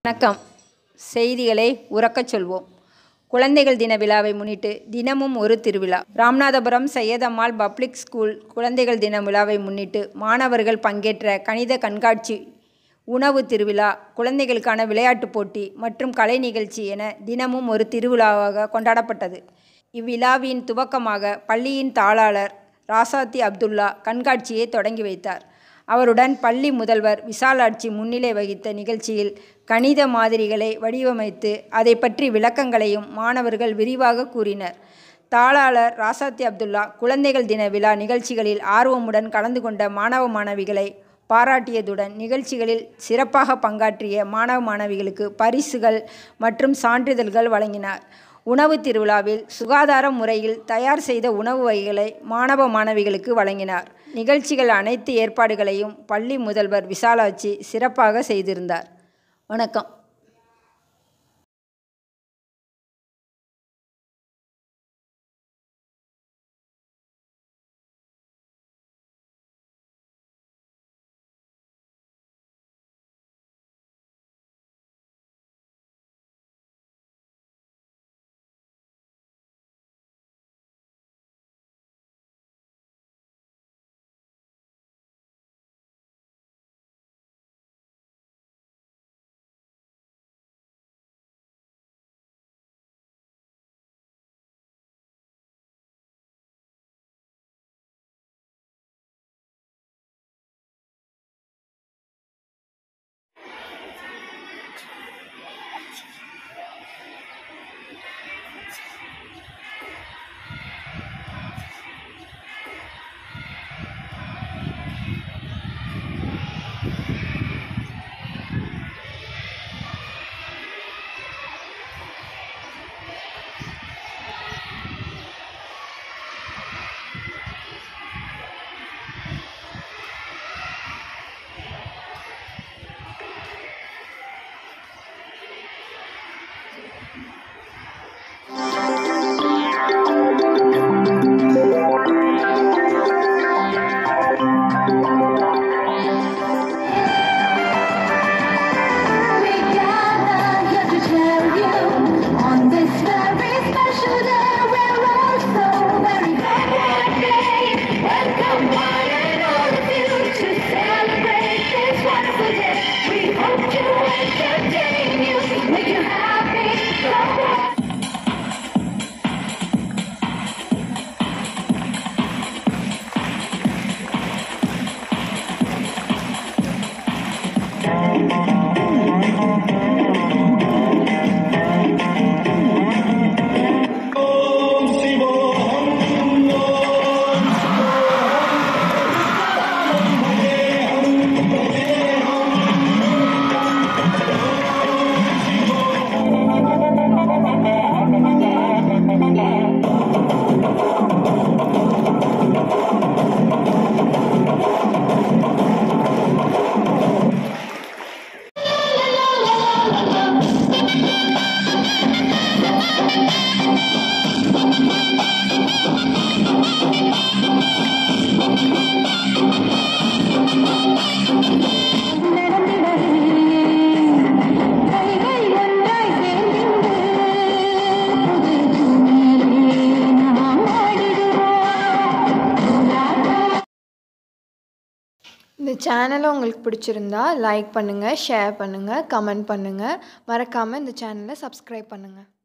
வணக்கம் செய்திகளை உறக்கச் சொல்வோம் குழந்தைகள் தின விழாவை முன்னிட்டு தினமும் ஒரு திருவிழா ராமநாதபுரம் சையதம்மாள் பப்ளிக் ஸ்கூல் குழந்தைகள் தின விழாவை முன்னிட்டு மாணவர்கள் பங்கேற்ற கணித கண்காட்சி உணவு திருவிழா குழந்தைகளுக்கான விளையாட்டுப் போட்டி மற்றும் கலை நிகழ்ச்சி என தினமும் ஒரு திருவிழாவாக கொண்டாடப்பட்டது இவ்விழாவின் துவக்கமாக பள்ளியின் தாளாளர் ராசாத்தி அப்துல்லா கண்காட்சியை தொடங்கி வைத்தார் அவருடன் பள்ளி முதல்வர் விசாலாட்சி முன்னிலை வகித்த நிகழ்ச்சியில் கணித மாதிரிகளை வடிவமைத்து அதை பற்றி விளக்கங்களையும் மாணவர்கள் விரிவாக கூறினர் தாளாளர் ராசாத்தி அப்துல்லா குழந்தைகள் தின விழா நிகழ்ச்சிகளில் ஆர்வமுடன் கலந்து கொண்ட மாணவ மாணவிகளை பாராட்டியதுடன் நிகழ்ச்சிகளில் சிறப்பாக பங்காற்றிய மாணவ மாணவிகளுக்கு பரிசுகள் மற்றும் சான்றிதழ்கள் வழங்கினார் உணவு திருவிழாவில் சுகாதார முறையில் தயார் செய்த உணவு வகைகளை மாணவ மாணவிகளுக்கு வழங்கினார் நிகழ்ச்சிகள் அனைத்து ஏற்பாடுகளையும் பள்ளி முதல்வர் விசாலாட்சி சிறப்பாக செய்திருந்தார் வணக்கம் We gather here to tell you on this very special day we're all so very happy. Welcome one and all of you to celebrate this wonderful day. We hope to entertain you, make you happy. Come on. கைகள் ஒன்றாய் சேர்ந்து புது பூமியிலே நாம் ஆடிடுவோம் இந்த சேனலை உங்களுக்கு பிடிச்சிருந்தா லைக் பண்ணுங்கள் ஷேர் பண்ணுங்கள் கமெண்ட் பண்ணுங்கள் மறக்காமல் இந்த சேனலை சப்ஸ்கிரைப் பண்ணுங்கள்